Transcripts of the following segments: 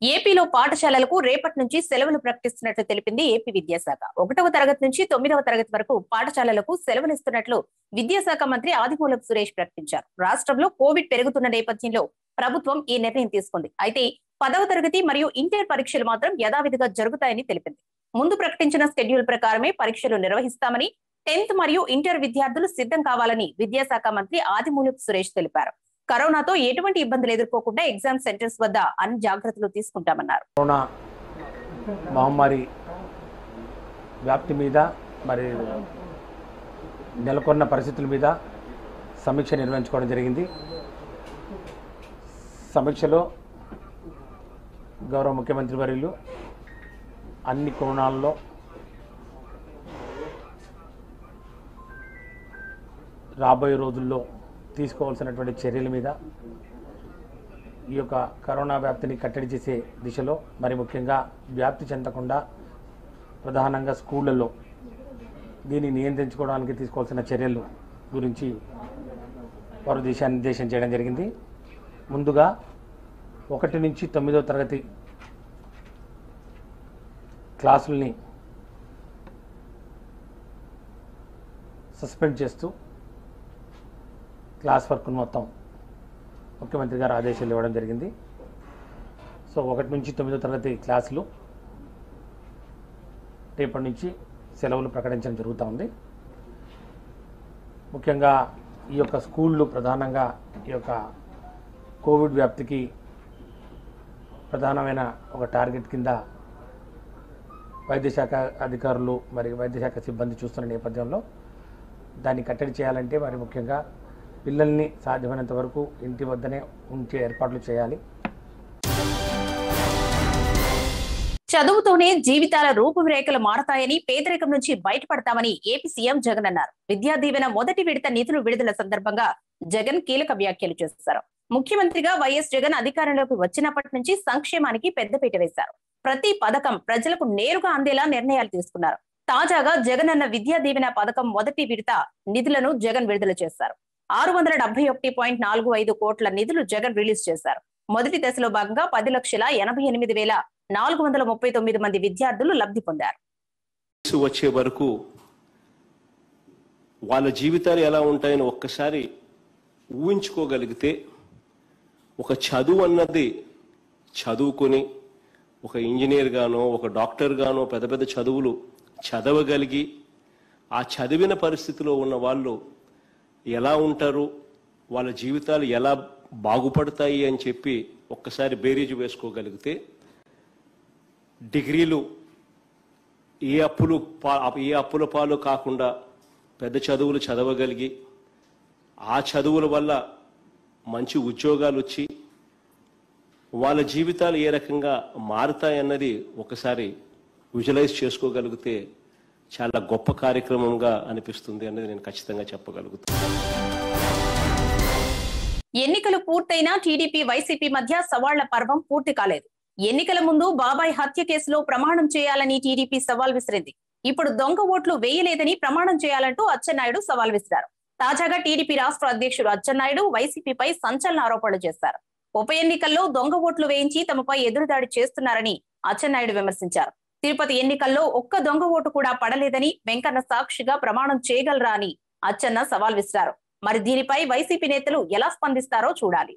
ఏపీలో పాఠశాలలకు రేపటి నుంచి సెలవులు ప్రకటిస్తున్నట్లు తెలిపింది ఏపీ విద్యాశాఖ ఒకటవ తరగతి నుంచి తొమ్మిదవ తరగతి వరకు పాఠశాలలకు సెలవునిస్తున్నట్లు విద్యాశాఖ మంత్రి ఆదిమూలపు సురేష్ ప్రకటించారు రాష్ట్రంలో కోవిడ్ పెరుగుతున్న నేపథ్యంలో ప్రభుత్వం ఈ నిర్ణయం తీసుకుంది అయితే పదవ తరగతి మరియు ఇంటర్ పరీక్షలు మాత్రం యథావిధిగా జరుగుతాయని తెలిపింది ముందు ప్రకటించిన స్కెడ్యూల్ ప్రకారమే పరీక్షలు నిర్వహిస్తామని టెన్త్ మరియు ఇంటర్ విద్యార్థులు సిద్ధం కావాలని విద్యాశాఖ మంత్రి ఆదిమూలపు సురేష్ తెలిపారు కరోనాతో ఎటువంటి ఇబ్బందులు ఎదుర్కోకుండా ఎగ్జామ్ సెంటర్స్ వద్ద అన్ని జాగ్రత్తలు తీసుకుంటామన్నారు కరోనా మహమ్మారి వ్యాప్తి మీద మరి నెలకొన్న పరిస్థితుల మీద సమీక్ష నిర్వహించుకోవడం జరిగింది సమీక్షలో గౌరవ ముఖ్యమంత్రి వర్యులు అన్ని కోణాల్లో రాబోయే రోజుల్లో తీసుకోవాల్సినటువంటి చర్యల మీద ఈ యొక్క కరోనా వ్యాప్తిని కట్టడి చేసే దిశలో మరి ముఖ్యంగా వ్యాప్తి చెందకుండా ప్రధానంగా స్కూళ్ళల్లో దీన్ని నియంత్రించుకోవడానికి తీసుకోవాల్సిన చర్యలు గురించి వారు దిశానిర్దేశం చేయడం జరిగింది ముందుగా ఒకటి నుంచి తొమ్మిదో తరగతి క్లాసుల్ని సస్పెండ్ చేస్తూ క్లాస్ వర్క్ను మొత్తం ముఖ్యమంత్రి గారు ఆదేశాలు ఇవ్వడం జరిగింది సో ఒకటి నుంచి తొమ్మిదో తరగతి క్లాసులు రేపటి నుంచి సెలవులు ప్రకటించడం జరుగుతూ ఉంది ముఖ్యంగా ఈ యొక్క స్కూళ్ళు ప్రధానంగా ఈ యొక్క కోవిడ్ వ్యాప్తికి ప్రధానమైన ఒక టార్గెట్ కింద వైద్యశాఖ అధికారులు మరి వైద్యశాఖ సిబ్బంది చూస్తున్న నేపథ్యంలో దాన్ని కట్టడి చేయాలంటే మరి ముఖ్యంగా పిల్లల్ని సాధ్యమైనంత వరకు ఇంటి వద్దనే ఉంచే ఏర్పాట్లు చేయాలి చదువుతోనే జీవితాల రూపురేఖలు మారతాయని పేదరికం నుంచి బయటపడతామని ఏపీ సీఎం జగన్ అన్నారు విద్యా దీవెన మొదటి విడత నిధులు విడుదల సందర్భంగా జగన్ కీలక వ్యాఖ్యలు చేశారు ముఖ్యమంత్రిగా వైఎస్ జగన్ అధికారంలోకి వచ్చినప్పటి నుంచి సంక్షేమానికి పెద్దపీట వేశారు ప్రతి పథకం ప్రజలకు నేరుగా అందేలా నిర్ణయాలు తీసుకున్నారు తాజాగా జగన్ అన్న విద్యా దీవెన పథకం మొదటి విడత నిధులను జగన్ విడుదల చేశారు ఆరు వందల డెబ్బై ఒకటి పాయింట్ నాలుగు ఐదు కోట్ల నిధులు జగన్ రిలీజ్ చేశారు మొదటి దశలో భాగంగా పది లక్షల ఎనభై ఎనిమిది వేల నాలుగు వందల ముప్పై తొమ్మిది మంది విద్యార్థులు లబ్ధి పొందారు వయసు వచ్చే వరకు వాళ్ళ జీవితాలు ఎలా ఉంటాయని ఒక్కసారి ఊహించుకోగలిగితే ఒక చదువు అన్నది చదువుకొని ఒక ఇంజనీర్ గానో ఒక డాక్టర్ గానో పెద్ద పెద్ద చదువులు చదవగలిగి ఆ చదివిన పరిస్థితిలో ఉన్న వాళ్ళు ఎలా ఉంటారు వాళ్ళ జీవితాలు ఎలా బాగుపడతాయి అని చెప్పి ఒక్కసారి బేరీజు వేసుకోగలిగితే డిగ్రీలు ఏ అప్పులు పా ఏ అప్పుల పాలు కాకుండా పెద్ద చదువులు చదవగలిగి ఆ చదువుల వల్ల మంచి ఉద్యోగాలు వచ్చి వాళ్ళ జీవితాలు ఏ రకంగా మారుతాయన్నది ఒకసారి విజువలైజ్ చేసుకోగలిగితే చాలా గొప్ప కార్యక్రమంగా అనిపిస్తుంది అన్నది నేను ఖచ్చితంగా చెప్పగలుగుతాను ఎన్నికలు పూర్తయినా టీడీపీ వైసీపీ మధ్య సవాళ్ల పర్వం పూర్తి కాలేదు ఎన్నికల ముందు బాబాయ్ హత్య కేసులో ప్రమాణం చేయాలని టీడీపీ సవాల్ విసిరింది ఇప్పుడు దొంగ ఓట్లు వేయలేదని ప్రమాణం చేయాలంటూ అచ్చెన్నాయుడు సవాల్ విసిరారు తాజాగా టీడీపీ రాష్ట్ర అధ్యక్షుడు అచ్చెన్నాయుడు వైసీపీపై సంచలన ఆరోపణలు చేశారు ఉప ఎన్నికల్లో దొంగ ఓట్లు వేయించి తమపై ఎదురుదాడి చేస్తున్నారని అచ్చెన్నాయుడు విమర్శించారు తిరుపతి ఎన్నికల్లో ఒక్క దొంగ ఓటు కూడా పడలేదని వెంకన్న సాక్షిగా ప్రమాణం చేయగలరా అని అచ్చెన్న సవాల్ విసిరారు మరి దీనిపై వైసీపీ నేతలు ఎలా స్పందిస్తారో చూడాలి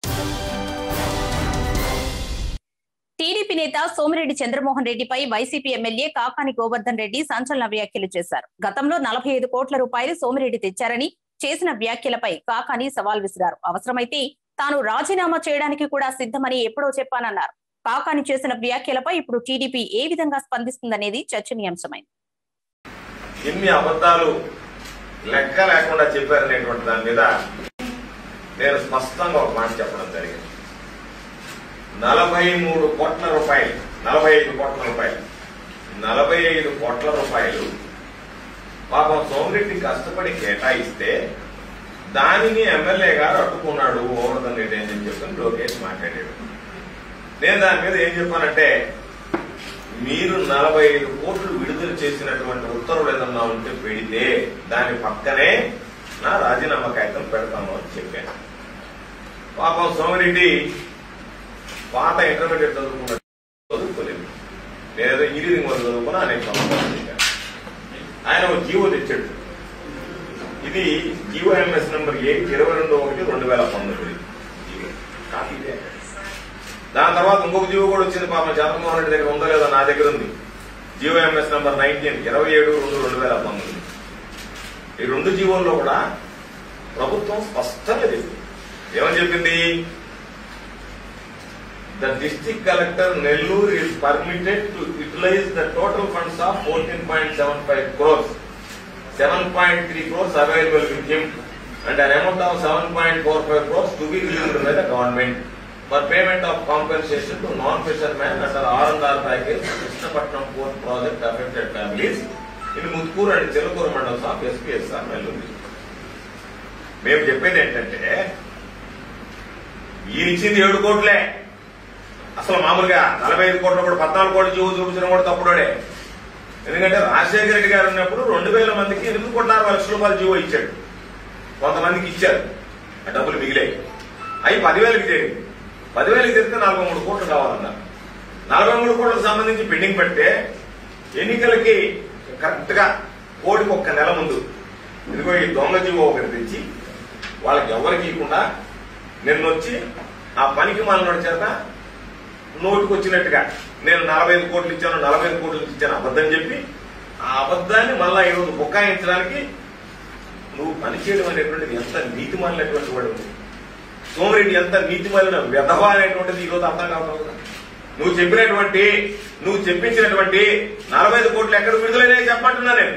టీడీపీ నేత సోమిరెడ్డి చంద్రమోహన్ రెడ్డిపై వైసీపీ ఎమ్మెల్యే కాకాని గోవర్ధన్ రెడ్డి సంచలన వ్యాఖ్యలు చేశారు గతంలో నలభై ఐదు కోట్ల రూపాయలు సోమిరెడ్డి తెచ్చారని చేసిన వ్యాఖ్యలపై కాకాని సవాల్ విసిరారు అవసరమైతే తాను రాజీనామా చేయడానికి కూడా సిద్ధమని ఎప్పుడో చెప్పానన్నారు కాకాని చేసిన వ్యాఖ్యలపై ఇప్పుడు టీడీపీ ఏ విధంగా స్పందిస్తుందనేది చర్చనీయాంశమైంది ఎన్ని అబద్ధాలు లెక్క లేకుండా చెప్పారనేటువంటి దాని మీద నేను స్పష్టంగా ఒక మాట చెప్పడం జరిగింది నలభై మూడు కోట్ల రూపాయలు నలభై ఐదు కోట్ల రూపాయలు నలభై ఐదు కోట్ల రూపాయలు పాపం సోమిరెడ్డి కష్టపడి కేటాయిస్తే దానిని ఎమ్మెల్యే గారు అడ్డుకున్నాడు గోవర్ధన్ రెడ్డి అని చెప్పి లోకేష్ మాట్లాడాడు నేను దాని మీద ఏం చెప్పానంటే మీరు నలభై ఐదు కోట్లు విడుదల చేసినటువంటి ఉత్తర్వులు ఏదన్నా ఉంటే పెడితే దాని పక్కనే నా రాజీనామా కాగితం పెడతాను అని చెప్పాను పాపం సోమిరెడ్డి పాత ఇంటర్మీడియట్ చదువుకున్న చదువుకోలేదు నేనేదో ఇంజనీరింగ్ వరకు చదువుకున్నా అనేక సంవత్సరాలు చేశాను. ఆయన ఒక జీవో తెచ్చాడు ఇది జీవో ఎంఎస్ నెంబర్ ఎయిట్ ఇరవై రెండు ఒకటి రెండు వేల పంతొమ్మిది జీవో. కాపీ ఇదే. దాని తర్వాత ఇంకొక జీవో కూడా వచ్చింది పాపం చంద్రమోహన్ రెడ్డి దగ్గర ఉందో లేదో నా దగ్గర ఉంది జీవో ఎంఎస్ నెంబర్ నైన్టీన్ ఇరవై ఏడు రెండు రెండు వేల పంతొమ్మిది ఈ రెండు జీవోల్లో కూడా ప్రభుత్వం స్పష్టంగా చెప్పింది ఏమని చెప్పింది the district collector Nellore is permitted to utilize the total funds of 14.75 crores 7.3 crores available with him and an amount of 7.45 crores to be released by the government for payment of compensation to non-fishermen under R&R package Krishnapatnam Port project affected families in Mutkur and Chilukuru mandals of SPSR Nellore మేము చెప్పేది ఏంటంటే ఈయన ఇచ్చింది ఏడు కోట్లే అసలు మామూలుగా నలభై ఐదు కోట్ల కూడా పద్నాలుగు కోట్ల జీవో చూపించడం కూడా తప్పుడోడే ఎందుకంటే రాజశేఖర రెడ్డి గారు ఉన్నప్పుడు రెండు వేల మందికి ఎనిమిది కోట్ల లక్షల రూపాయలు జీవో ఇచ్చాడు కొంతమందికి ఇచ్చారు ఆ డబ్బులు మిగిలాయి అవి పదివేలకి చేరింది పదివేలకి చేరితే నలభై మూడు కోట్లు కావాలన్నారు నలభై మూడు కోట్లకు సంబంధించి పెండింగ్ పెడితే ఎన్నికలకి కరెక్ట్ గా కోడికి ఒక్క నెల ముందు ఇదిగో ఈ దొంగ జీవో ఒకటి తెచ్చి వాళ్ళకి ఎవరికి ఇవ్వకుండా నిన్నొచ్చి ఆ పనికి మాలినోడి చేత నోటికి వచ్చినట్టుగా నేను నలభై ఐదు కోట్లు ఇచ్చాను నలభై ఐదు కోట్లు ఇచ్చాను అబద్ధం చెప్పి ఆ అబద్ధాన్ని మళ్ళా ఈరోజు బుక్కాయించడానికి నువ్వు పనిచేయడం అనేటువంటిది ఎంత నీతిమాలినటువంటి వాడు సోమిరెడ్డి ఎంత నీతిమాలిన వ్యధవ అనేటువంటిది ఈరోజు అర్థం కావడం కదా నువ్వు చెప్పినటువంటి నువ్వు చెప్పించినటువంటి నలభై ఐదు కోట్లు ఎక్కడ విడుదలైనా చెప్పంటున్నా నేను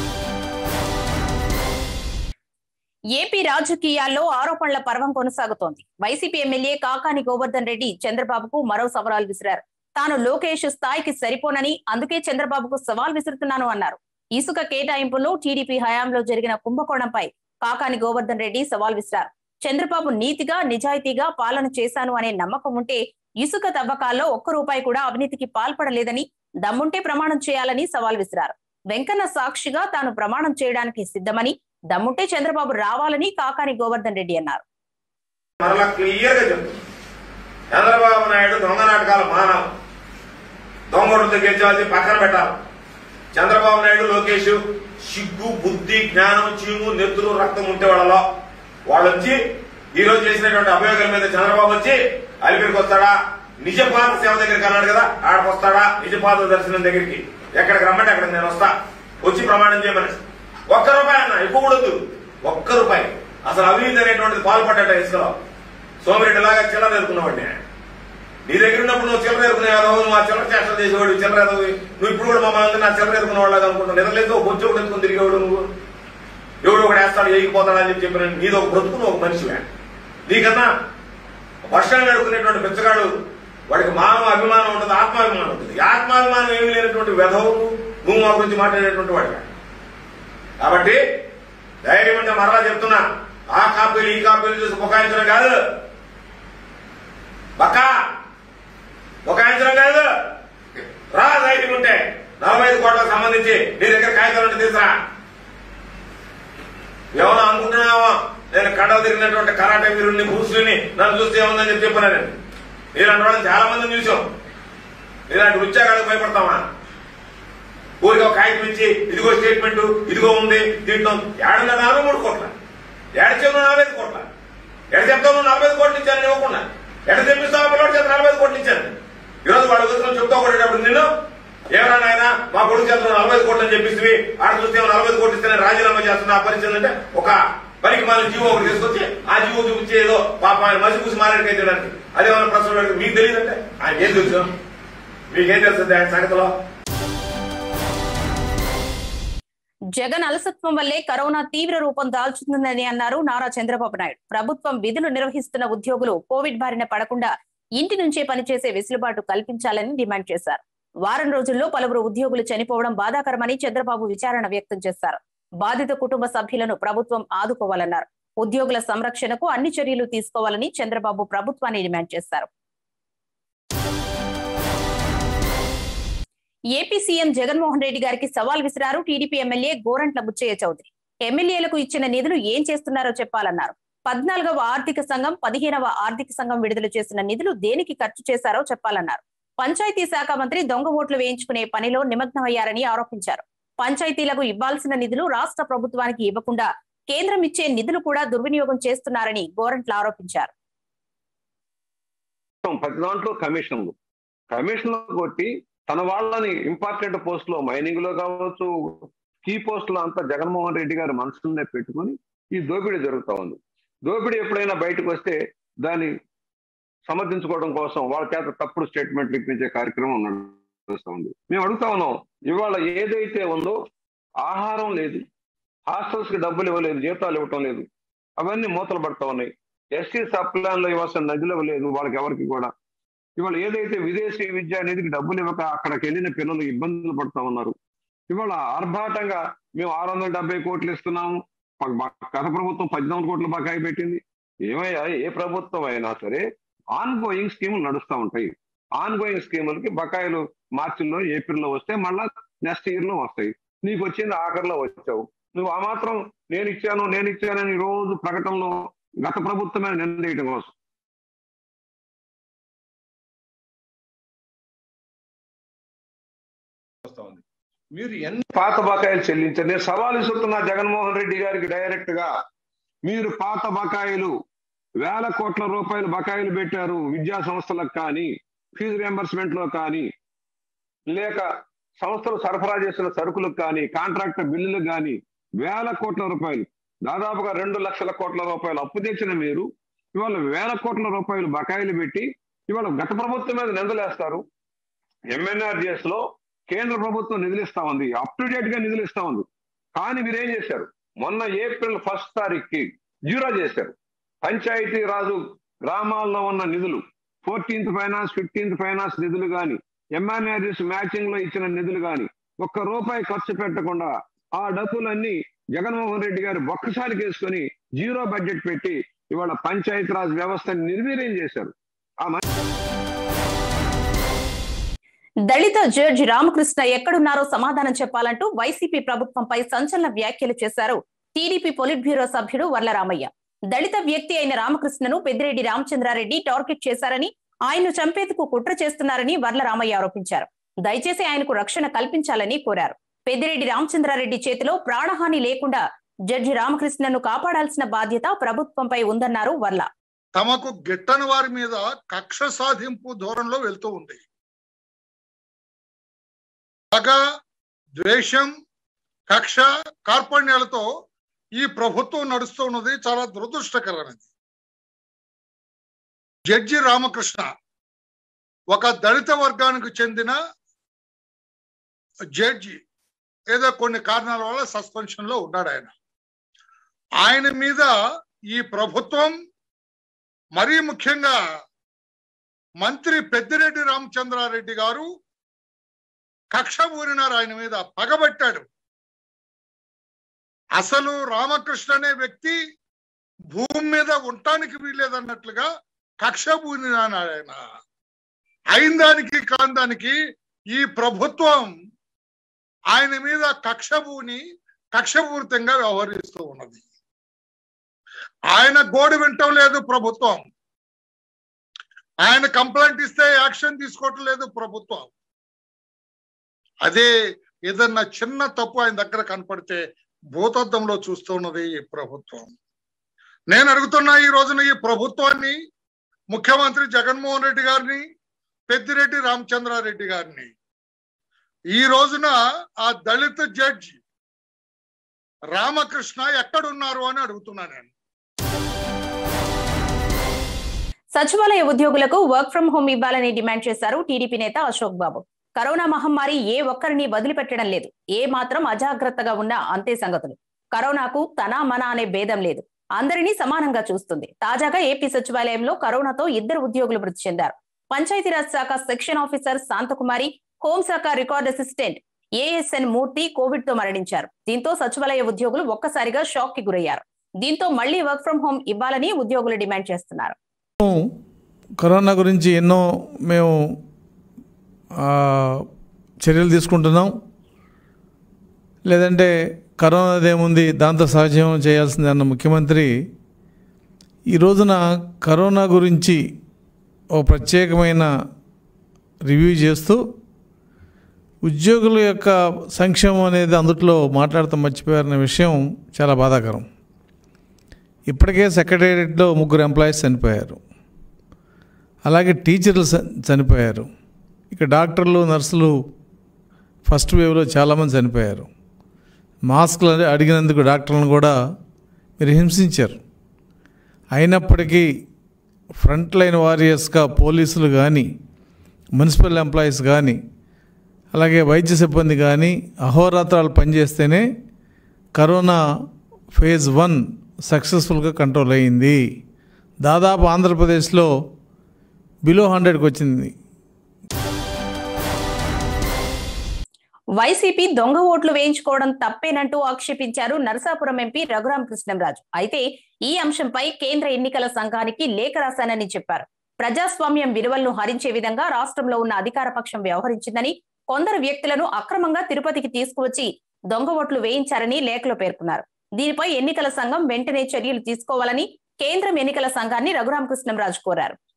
ఏపీ రాజకీయాల్లో ఆరోపణల పర్వం కొనసాగుతోంది వైసీపీ ఎమ్మెల్యే కాకాని గోవర్ధన్ రెడ్డి చంద్రబాబుకు మరో సవాల్ విసిరారు తాను లోకేష్ స్థాయికి సరిపోనని అందుకే చంద్రబాబుకు సవాల్ విసురుతున్నాను అన్నారు ఇసుక కేటాయింపులో టీడీపీ హయాంలో జరిగిన కుంభకోణంపై కాకాని గోవర్ధన్ రెడ్డి సవాల్ విసిరారు చంద్రబాబు నీతిగా నిజాయితీగా పాలన చేశాను అనే నమ్మకం ఉంటే ఇసుక తవ్వకాల్లో ఒక్క రూపాయి కూడా అవినీతికి పాల్పడలేదని దమ్ముంటే ప్రమాణం చేయాలని సవాల్ విసిరారు వెంకన్న సాక్షిగా తాను ప్రమాణం చేయడానికి సిద్ధమని దమ్ముంటే చంద్రబాబు రావాలని కాకాని గోవర్ధన్ రెడ్డి అన్నారు మరలా క్లియర్ గా చెప్తున్నా చంద్రబాబు నాయుడు దొంగ నాటకాలు మానవ దొంగోడుతో గెలిచాల్సి పక్కన పెట్టాలి చంద్రబాబు నాయుడు లోకేష్ సిగ్గు బుద్ధి జ్ఞానం చీము నెత్తులు రక్తం ఉంటే వాళ్ళలో వాళ్ళు వచ్చి ఈ రోజు చేసినటువంటి అభియోగాల మీద చంద్రబాబు వచ్చి అలిపిరికి వస్తాడా నిజపాద సేవ దగ్గరికి అన్నాడు కదా ఆడకు వస్తాడా నిజపాద దర్శనం దగ్గరికి ఎక్కడికి రమ్మంటే అక్కడికి నేను వస్తా వచ్చి ప్రమాణం చేయమని ఒక్క రూపాయి అన్న ఎక్కువ కూడా వద్దు ఒక్క రూపాయి అసలు అవినీతి అనేటువంటిది పాల్పడ్డట ఇసుకలో సోమిరెడ్డి లాగా చిల్లర ఎదుర్కొన్నవాడిని నీ దగ్గర ఉన్నప్పుడు నువ్వు చిల్లర ఎదుర్కొనే నువ్వు ఆ చిల్లర చేష్టలు చేసేవాడు చిల్లర ఎదవి నువ్వు ఇప్పుడు కూడా మమ్మల్ని నా చిల్లర ఎదుర్కొన్న వాళ్ళగా అనుకుంటున్నావు నిద్రలేదు ఒక బొచ్చు ఒకటి ఎత్తుకుని తిరిగేవాడు నువ్వు ఎవడు ఒకటి వేస్తాడు వేగిపోతాడు అని చెప్పి చెప్పిన నీది ఒక బ్రతుకును ఒక మనిషివే నీకన్నా వర్షాలు నడుకునేటువంటి బిచ్చగాడు వాడికి మానవ అభిమానం ఉంటుంది ఆత్మాభిమానం ఉంటుంది ఈ ఆత్మాభిమానం ఏమీ లేనటువంటి వెధవు నువ్వు మా గురించి మాట్లాడేటువంటి వాడిగా కాబట్టి ధైర్యం అంటే మరలా చెప్తున్నా ఆ కాపీలు ఈ కాపీలు చూసి బుకాయించడం కాదు బకా బుకాయించడం కాదు రా ధైర్యం ఉంటే నలభై ఐదు కోట్లకు సంబంధించి నీ దగ్గర కాగితాలు ఉంటే తీసురా ఏమన్నా అనుకుంటున్నావా నేను కండలు తిరిగినటువంటి కరాటే వీరుని భూసుని నన్ను చూస్తే ఏముందని చెప్పి చెప్పినా నేను ఇలాంటి వాళ్ళని చాలా మందిని చూసాం ఇలాంటి ఉద్యోగాలకు భయపడతామా ఊరికి ఒక కాగితం ఇచ్చి ఇదిగో స్టేట్మెంట్ ఇదిగో ఉంది దీంట్లో ఏడున్న నాలుగు మూడు కోట్ల ఏడు చెప్తావు నలభై ఐదు కోట్ల ఎడ చెప్తావు నువ్వు నలభై ఐదు కోట్లు ఇచ్చాను ఇవ్వకుండా ఎడ తెప్పిస్తావు పిల్లవాడు చేత నలభై ఐదు కోట్లు ఇచ్చాను ఈరోజు వాడు వదిలిన చెప్తా కొట్టేటప్పుడు నిన్ను ఏమన్నా నాయన మా కొడుకు చేత నలభై ఐదు కోట్లు అని చెప్పిస్తే ఆడ చూస్తే ఏమో నలభై ఐదు కోట్లు ఇస్తే నేను రాజీనామా చేస్తున్నా ఆ పరిస్థితి అంటే ఒక పనికి మన జీవో ఒకటి తీసుకొచ్చి ఆ జీవో చూపించి ఏదో పాప ఆయన మసి కూసి మారేడుకైతే అదేమన్నా ప్రశ్న అడిగితే మీకు తెలియదంటే ఆయన ఏం తెలుసు మీకేం తెలుస్తుంది ఆయన సంగతిలో జగన్ అలసత్వం వల్లే కరోనా తీవ్ర రూపం దాల్చుతుందని అన్నారు నారా చంద్రబాబు నాయుడు ప్రభుత్వం విధులు నిర్వహిస్తున్న ఉద్యోగులు కోవిడ్ బారిన పడకుండా ఇంటి నుంచే పనిచేసే వెసులుబాటు కల్పించాలని డిమాండ్ చేశారు వారం రోజుల్లో పలువురు ఉద్యోగులు చనిపోవడం బాధాకరమని చంద్రబాబు విచారణ వ్యక్తం చేశారు బాధిత కుటుంబ సభ్యులను ప్రభుత్వం ఆదుకోవాలన్నారు ఉద్యోగుల సంరక్షణకు అన్ని చర్యలు తీసుకోవాలని చంద్రబాబు ప్రభుత్వాన్ని డిమాండ్ చేశారు ఏపీ సీఎం జగన్మోహన్ రెడ్డి గారికి సవాల్ విసిరారు టీడీపీ ఎమ్మెల్యే గోరంట్ల బుచ్చయ్య చౌదరి ఎమ్మెల్యేలకు ఇచ్చిన నిధులు ఏం చేస్తున్నారో చెప్పాలన్నారు పద్నాలుగవ ఆర్థిక సంఘం పదిహేనవ ఆర్థిక సంఘం విడుదల చేసిన నిధులు దేనికి ఖర్చు చేశారో చెప్పాలన్నారు పంచాయతీ శాఖ మంత్రి దొంగ ఓట్లు వేయించుకునే పనిలో నిమగ్నమయ్యారని ఆరోపించారు పంచాయతీలకు ఇవ్వాల్సిన నిధులు రాష్ట్ర ప్రభుత్వానికి ఇవ్వకుండా కేంద్రం ఇచ్చే నిధులు కూడా దుర్వినియోగం చేస్తున్నారని గోరంట్ల ఆరోపించారు ప్రతి దాంట్లో కమిషన్లు కమిషన్లు కొట్టి తన వాళ్ళని ఇంపార్టెంట్ పోస్ట్ లో మైనింగ్ లో కావచ్చు కీ పోస్ట్ లో అంతా జగన్మోహన్ రెడ్డి గారి మనసులోనే పెట్టుకుని ఈ దోపిడీ జరుగుతా ఉంది దోపిడీ ఎప్పుడైనా బయటకు వస్తే దాన్ని సమర్థించుకోవడం కోసం వాళ్ళ చేత తప్పుడు స్టేట్మెంట్లు ఇప్పించే కార్యక్రమం నడుస్తూ ఉంది మేము అడుగుతా ఉన్నాం ఇవాళ ఏదైతే ఉందో ఆహారం లేదు హాస్టల్స్ కి డబ్బులు ఇవ్వలేదు జీతాలు ఇవ్వటం లేదు అవన్నీ మూతలు పడతా ఉన్నాయి ఎస్టీ సబ్ ప్లాన్ లో ఇవ్వాల్సిన నదిలో లేదు వాళ్ళకి ఎవరికి కూడా ఇవాళ ఏదైతే విదేశీ విద్యా నిధికి డబ్బులు ఇవ్వక అక్కడికి వెళ్ళిన పిల్లలు ఇబ్బందులు పడుతూ ఉన్నారు ఇవాళ ఆర్భాటంగా మేము ఆరు వందల డెబ్బై కోట్లు ఇస్తున్నాము ప- బ- గత ప్రభుత్వం పద్దెనిమిది కోట్ల బకాయి పెట్టింది ఏమయ్యా ఏ ప్రభుత్వం అయినా సరే ఆన్ గోయింగ్ స్కీములు నడుస్తూ ఉంటాయి ఆన్ గోయింగ్ స్కీములకి బకాయిలు మార్చిలో ఏప్రిల్లో వస్తే మళ్ళా నెక్స్ట్ ఇయర్ లో వస్తాయి నీకు వచ్చింది ఆఖరిలో వచ్చావు నువ్వు ఆ మాత్రం నేను ఇచ్చాను నేను ఇచ్చానని రోజు ప్రకటనలో గత ప్రభుత్వమే నిందేయటం కోసం వస్తా ఉంది. మీరు ఎన్ని పాత బకాయిలు చెల్లించారు నేను సవాల్ ఇస్తున్నా జగన్మోహన్ రెడ్డి గారికి డైరెక్ట్ గా మీరు పాత బకాయిలు వేల కోట్ల రూపాయలు బకాయిలు పెట్టారు విద్యా సంస్థలకు కానీ ఫీజు రియంబర్స్మెంట్ లో కానీ లేక సంస్థలు సరఫరా చేసిన సరుకులకు కానీ కాంట్రాక్టర్ బిల్లులకు కానీ వేల కోట్ల రూపాయలు దాదాపుగా రెండు లక్షల కోట్ల రూపాయలు అప్పు తెచ్చిన మీరు ఇవాళ వేల కోట్ల రూపాయలు బకాయిలు పెట్టి ఇవాళ గత ప్రభుత్వం మీద నిందలేస్తారు ఎంఎన్ఆర్జిఎస్ లో కేంద్ర ప్రభుత్వం నిధులు ఇస్తా ఉంది అప్ టు డేట్ గా నిధులు ఇస్తా ఉంది కానీ మీరేం చేశారు మొన్న ఏప్రిల్ ఫస్ట్ తారీఖుకి జీరో చేశారు పంచాయతీ రాజు గ్రామాల్లో ఉన్న నిధులు ఫోర్టీన్త్ ఫైనాన్స్ ఫిఫ్టీన్త్ ఫైనాన్స్ నిధులు కానీ ఎంఎన్ఆర్జిఎస్ మ్యాచింగ్ లో ఇచ్చిన నిధులు కానీ ఒక్క రూపాయి ఖర్చు పెట్టకుండా ఆ డబ్బులన్నీ జగన్మోహన్ రెడ్డి గారు ఒక్కసారికి వేసుకొని జీరో బడ్జెట్ పెట్టి ఇవాళ పంచాయతీ రాజ్ వ్యవస్థని నిర్వీర్యం చేశారు ఆ దళిత జడ్జి రామకృష్ణ ఎక్కడున్నారో సమాధానం చెప్పాలంటూ వైసీపీ ప్రభుత్వంపై సంచలన వ్యాఖ్యలు చేశారు టీడీపీ పొలిట్ బ్యూరో సభ్యుడు వర్లరామయ్య దళిత వ్యక్తి అయిన రామకృష్ణను పెద్దిరెడ్డి రామచంద్రారెడ్డి టార్గెట్ చేశారని ఆయన్ను చంపేందుకు కుట్ర చేస్తున్నారని వర్లరామయ్య ఆరోపించారు దయచేసి ఆయనకు రక్షణ కల్పించాలని కోరారు పెద్దిరెడ్డి రామచంద్రారెడ్డి చేతిలో ప్రాణహాని లేకుండా జడ్జి రామకృష్ణను కాపాడాల్సిన బాధ్యత ప్రభుత్వంపై ఉందన్నారు వర్ల తమకు గిట్టని వారి మీద కక్ష సాధింపు ధోరణిలో వెళ్తూ ఉంది పగ ద్వేషం కక్ష కార్పణ్యాలతో ఈ ప్రభుత్వం నడుస్తూ ఉన్నది చాలా దురదృష్టకరమైనది జడ్జి రామకృష్ణ ఒక దళిత వర్గానికి చెందిన జడ్జి ఏదో కొన్ని కారణాల వల్ల సస్పెన్షన్ లో ఉన్నాడు ఆయన ఆయన మీద ఈ ప్రభుత్వం మరీ ముఖ్యంగా మంత్రి పెద్దిరెడ్డి రామచంద్రారెడ్డి గారు కక్ష ఊరినారు ఆయన మీద పగబట్టాడు అసలు రామకృష్ణ అనే వ్యక్తి భూమి మీద ఉండటానికి వీల్లేదన్నట్లుగా కక్ష ఊరినాడు ఆయన అయిన దానికి కాని దానికి ఈ ప్రభుత్వం ఆయన మీద కక్ష భూని కక్షపూరితంగా వ్యవహరిస్తూ ఉన్నది ఆయన గోడు వింటం లేదు ప్రభుత్వం ఆయన కంప్లైంట్ ఇస్తే యాక్షన్ తీసుకోవటం లేదు ప్రభుత్వం అదే ఏదన్నా చిన్న తప్పు ఆయన దగ్గర కనపడితే భూతద్దంలో చూస్తున్నది ఈ ప్రభుత్వం నేను అడుగుతున్నా ఈ రోజున ఈ ప్రభుత్వాన్ని ముఖ్యమంత్రి జగన్మోహన్ రెడ్డి గారిని పెద్దిరెడ్డి రామచంద్రారెడ్డి గారిని ఈ రోజున ఆ దళిత జడ్జి రామకృష్ణ ఎక్కడున్నారు అని అడుగుతున్నా నేను సచివాలయ ఉద్యోగులకు వర్క్ ఫ్రం హోమ్ ఇవ్వాలని డిమాండ్ చేశారు టీడీపీ నేత అశోక్ బాబు కరోనా మహమ్మారి ఏ ఒక్కరిని వదిలిపెట్టడం లేదు ఏ మాత్రం అజాగ్రత్తగా ఉన్నా అంతే సంగతులు కరోనాకు తన మన అనే భేదం లేదు అందరినీ సమానంగా చూస్తుంది తాజాగా ఏపీ సచివాలయంలో కరోనాతో ఇద్దరు ఉద్యోగులు మృతి చెందారు పంచాయతీరాజ్ శాఖ సెక్షన్ ఆఫీసర్ శాంతకుమారి హోంశాఖ record assistant ASN Murthy COVID తో మరణించారు దీంతో సచివాలయ ఉద్యోగులు ఒక్కసారిగా షాక్ కి గురయ్యారు దీంతో మళ్లీ వర్క్ ఫ్రం హోమ్ ఇవ్వాలని ఉద్యోగులు డిమాండ్ చేస్తున్నారు కరోనా గురించి ఎన్నో మేము ఆ, చర్యలు తీసుకుంటున్నాం లేదంటే కరోనాదేముంది దాంతో సహజీవనం చేయాల్సింది అన్న ముఖ్యమంత్రి ఈ రోజున కరోనా గురించి ఓ ప్రత్యేకమైన రివ్యూ చేస్తూ ఉద్యోగుల యొక్క సంక్షేమం అనేది అందుట్లో మాట్లాడుతూ మర్చిపోయారనే విషయం చాలా బాధాకరం ఇప్పటికే సెక్రటేరియట్లో ముగ్గురు ఎంప్లాయీస్ చనిపోయారు అలాగే టీచర్లు చ- చనిపోయారు ఇక డాక్టర్లు నర్సులు ఫస్ట్ వేవ్లో చాలామంది చనిపోయారు మాస్క్లు అని అడిగినందుకు డాక్టర్లను కూడా మీరు హింసించారు అయినప్పటికీ ఫ్రంట్ లైన్ వారియర్స్గా పోలీసులు కానీ మున్సిపల్ ఎంప్లాయీస్ కానీ అలాగే వైద్య సిబ్బంది కానీ అహోరాత్రాలు పనిచేస్తేనే కరోనా ఫేజ్ వన్ సక్సెస్ఫుల్గా కంట్రోల్ అయ్యింది దాదాపు ఆంధ్రప్రదేశ్లో బిలో హండ్రెడ్కి వచ్చింది వైసీపీ దొంగ ఓట్లు వేయించుకోవడం తప్పేనంటూ ఆక్షేపించారు నరసాపురం ఎంపీ రఘురామ కృష్ణంరాజు అయితే ఈ అంశంపై కేంద్ర ఎన్నికల సంఘానికి లేఖ రాశానని చెప్పారు ప్రజాస్వామ్యం విలువలను హరించే విధంగా రాష్ట్రంలో ఉన్న అధికార పక్షం వ్యవహరించిందని కొందరు వ్యక్తులను అక్రమంగా తిరుపతికి తీసుకువచ్చి దొంగ ఓట్లు వేయించారని లేఖలో పేర్కొన్నారు దీనిపై ఎన్నికల సంఘం వెంటనే చర్యలు తీసుకోవాలని కేంద్రం ఎన్నికల సంఘాన్ని రఘురామకృష్ణంరాజు కోరారు